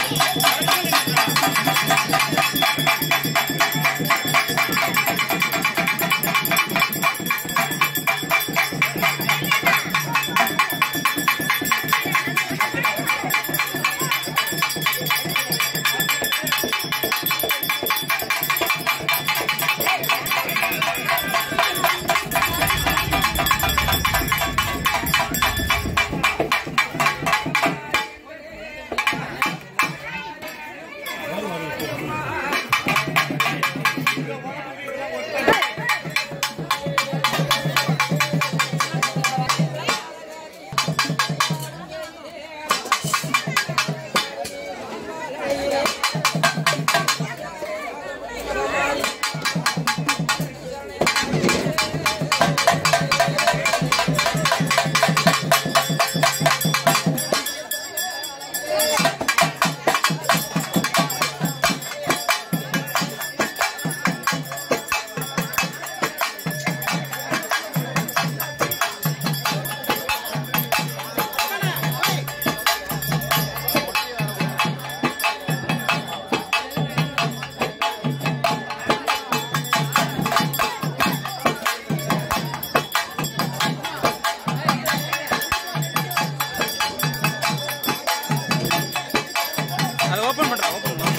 அதை ஓபன் பண்றா ஓபன் பண்ணு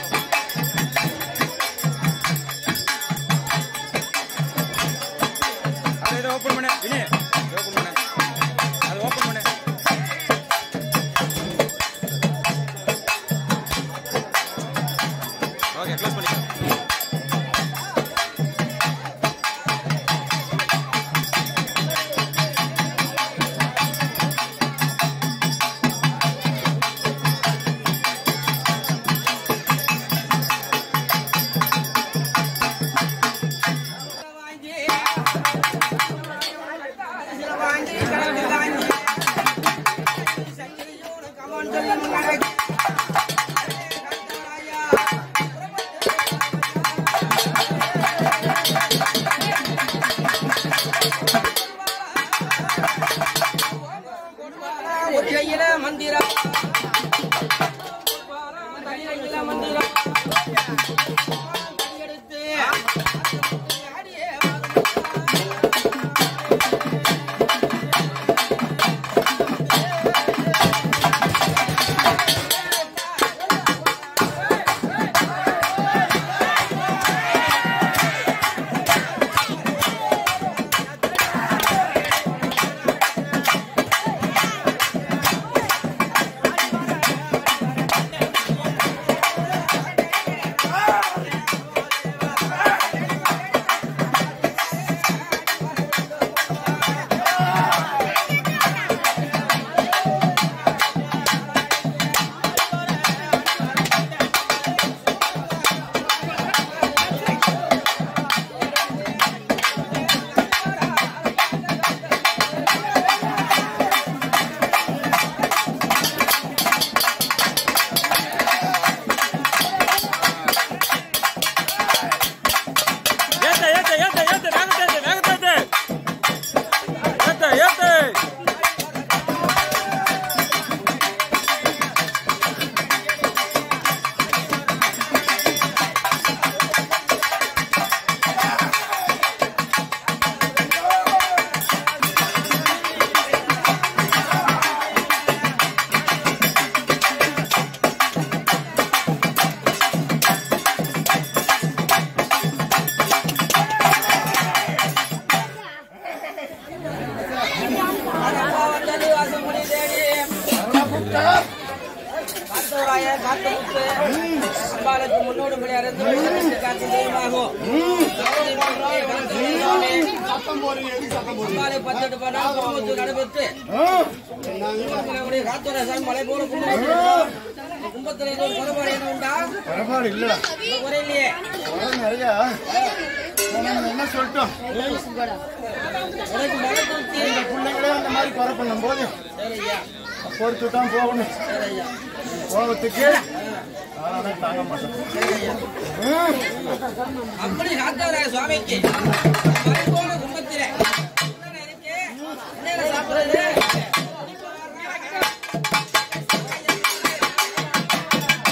அதை இதை ஓபன் பண்ணு வினி ஓபன் பண்ணு அதை ஓபன் பண்ணு ஓகே க்ளோஸ் பண்ணிக்கோ ஒற்றையில மந்திரம் தையில மந்திரம் எடுத்து ஆடியே ஏத்து ஏத்து ஏத்து ஏத்து வேகத்தை ஏத்து வேகத்தை ஏத்து ஏத்து ஏத்து வந்தது வாசமுடி தேடி காத்தவராய காத்தமுத்து அம்பாளுக்கு முன்னோடு முடியாது காத்து தெய்வமாகும் அம்பாளை பத்தெட்டு பண்ணா குடும்பத்து நடைபெற்று காத்தோர சாமி மலை போல குடும்பம் கும்பத்துல ஏதோ ஒரு குறைபாடு என்ன உண்டா பரவாயில்ல இல்லடா இந்த குறை இல்லையே பரவாயில்ல நிறையா நம்ம என்ன சொல்லிட்டோம் உனக்கு மலை தூக்கி இந்த பிள்ளைங்களே அந்த மாதிரி குறை பண்ணும் போது சரிய்யா பொறுத்து தான் போகணும் சரிய்யா கோபத்துக்கு யாரும் தாங்க மாட்டோம் அப்படி காத்தவராய சுவாமிக்கு மறைபோன கும்பத்திலே என்னென்ன இருக்கு? என்னென்ன சாப்பிடுறது?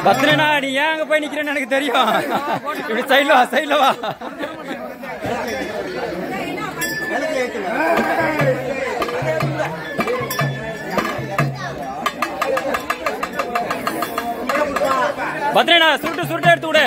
பத்ரனா நீ ஏன் அங்க போய் நிக்கிறேன்னு எனக்கு தெரியும் இப்படி சைடுல வா சைடுல வா பத்ரனா சுருட்டு சுருட்டு எடுத்து விடு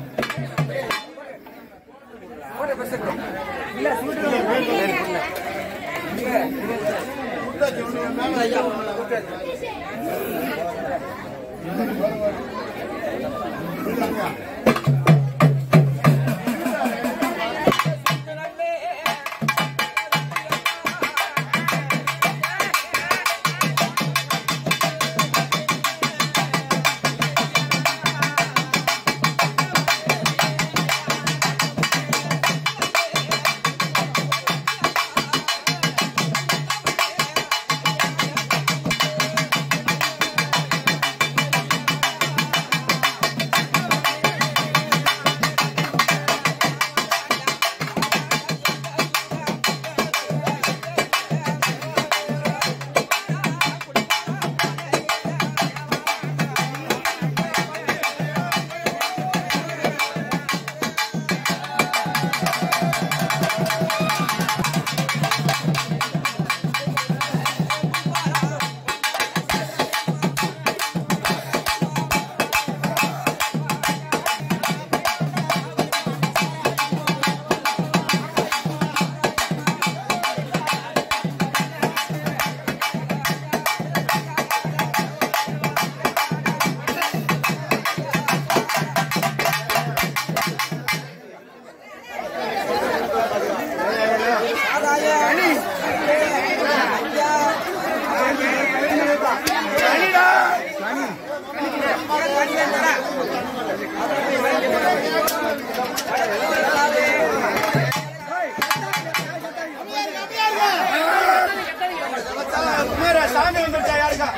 குமார சாமி வந்துட்டா யாருக்கா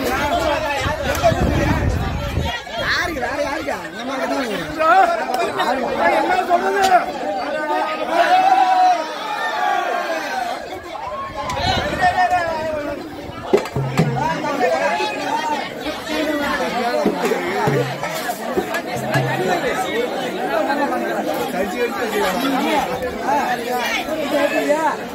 என்ன சொல்றது கட்சி எடுத்து